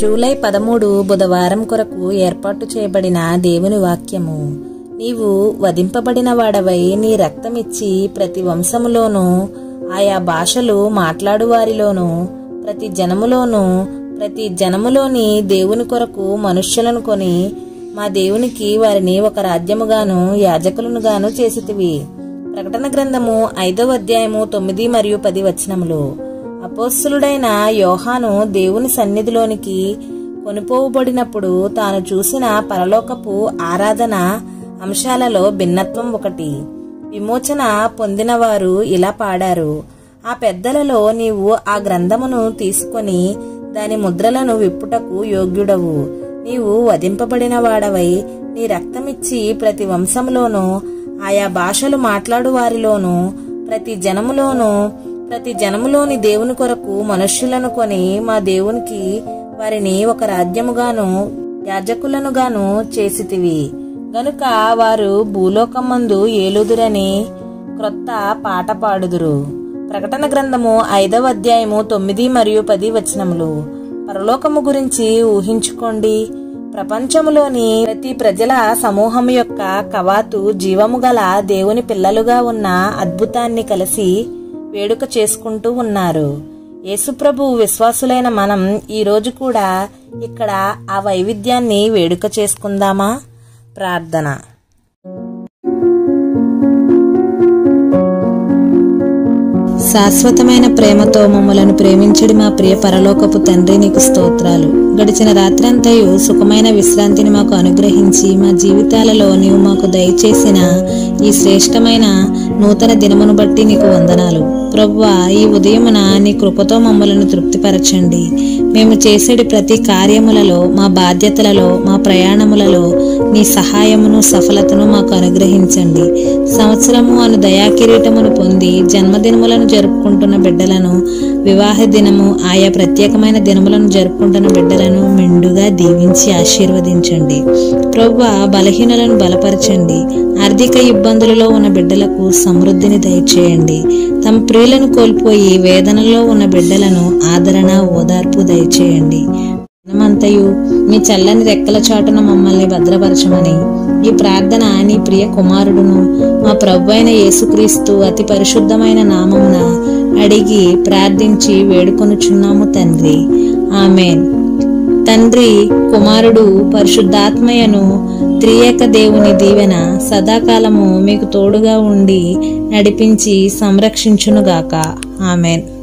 July పదమూడు బుధవారం కొరకు ఏర్పాటు చేయబడిన దేవుని వాక్యము నీవు వధింపబడిన వాడవై నీ రక్తమిచ్చి ప్రతి వంశములోనూ ఆయా భాషలు మాట్లాడువారిలోనూ ప్రతి జనములోనూ ప్రతి జనములోని దేవుని కొరకు మనుష్యులను కొని మా దేవునికి వారిని ఒక రాజ్యముగాను యాజకులను గాను చేసితివి ప్రకటన గ్రంథము ఐదవ అధ్యాయము తొమ్మిది మరియు పది వచనములు అపోస్తులుడైన యోహాను దేవుని సన్నిధిలోనికి కొనుపోబడినప్పుడు తాను చూసిన పరలోకపు ఆరాధన అంశాలలో భిన్నత్వం ఒకటి విమోచన పొందినవారు ఇలా పాడారు ఆ పెద్దలలో నీవు ఆ గ్రంథమును తీసుకొని దాని ముద్రలను విప్పుటకు యోగ్యుడవు నీవు వధింపబడిన వాడవై నీ రక్తమిచ్చి ప్రతి వంశంలోనూ ఆయా భాషలు మాట్లాడు వారిలోనూ ప్రతి జనములోనూ ప్రతి జనములోని దేవుని కొరకు మనుష్యులను కొని మా దేవునికి వారిని ఒక రాజ్యముగాను యాజకులనుగాను చేసితివి గనుక వారు భూలోకమందు ఏలుదురని క్రొత్త పాట పాడుదురు ప్రకటన గ్రంథము ఐదవ అధ్యాయము తొమ్మిది మరియు పది వచనములు పరలోకము గురించి ఊహించుకోండి ప్రపంచములోని ప్రతి ప్రజల సమూహం యొక్క కవాతు జీవము గల దేవుని పిల్లలుగా ఉన్న అద్భుతాన్ని కలిసి వేడుక చేసుకుంటూ ఉన్నారు యేసుప్రభు విశ్వాసులైన మనం ఈ రోజు కూడా ఇక్కడ ఆ వైవిధ్యాన్ని వేడుక చేసుకుందామా ప్రార్థన శాశ్వతమైన ప్రేమతో మమ్మలను ప్రేమించడి మా ప్రియ పరలోకపు తండ్రి నీకు స్తోత్రాలు గడిచిన రాత్రంతయు సుఖమైన విశ్రాంతిని మాకు అనుగ్రహించి మా జీవితాలలో నీవు మాకు దయచేసిన ఈ శ్రేష్టమైన నూతన దినమును బట్టి నీకు వందనాలు ప్రవ్వా ఈ ఉదయమున నీ కృపతో మమ్మలను తృప్తిపరచండి మేము చేసేటి ప్రతి కార్యములలో మా బాధ్యతలలో మా ప్రయాణములలో నీ సహాయమును సఫలతను మాకు అనుగ్రహించండి సంవత్సరము అను దయాకిరీటమును పొంది జన్మదినములను జరుపుకుంటున్న బిడ్డలను వివాహ దినము ఆయా ప్రత్యేకమైన దినములను జరుపుకుంటున్న బిడ్డలను మెండుగా దీవించి ఆశీర్వదించండి ప్రవ్వ బలహీనులను బలపరచండి ఆర్థిక ఇబ్బందులలో ఉన్న బిడ్డలకు సమృద్ధిని దయచేయండి తమ ప్రియులను కోల్పోయి వేదనలో ఉన్న బిడ్డలను ఆదరణ ఓదార్పు దయచేయండి దినమంతయు మీ చల్లని రెక్కల చాటున మమ్మల్ని భద్రపరచమని ఈ ప్రార్థన నీ ప్రియ కుమారుడును మా ప్రభు అయిన యేసుక్రీస్తు అతి పరిశుద్ధమైన నామమున అడిగి ప్రార్థించి వేడుకొనుచున్నాము తండ్రి ఆమెన్ తండ్రి కుమారుడు పరిశుద్ధాత్మయను త్రియేక దేవుని దీవెన సదాకాలము మీకు తోడుగా ఉండి నడిపించి సంరక్షించునుగాక ఆమెన్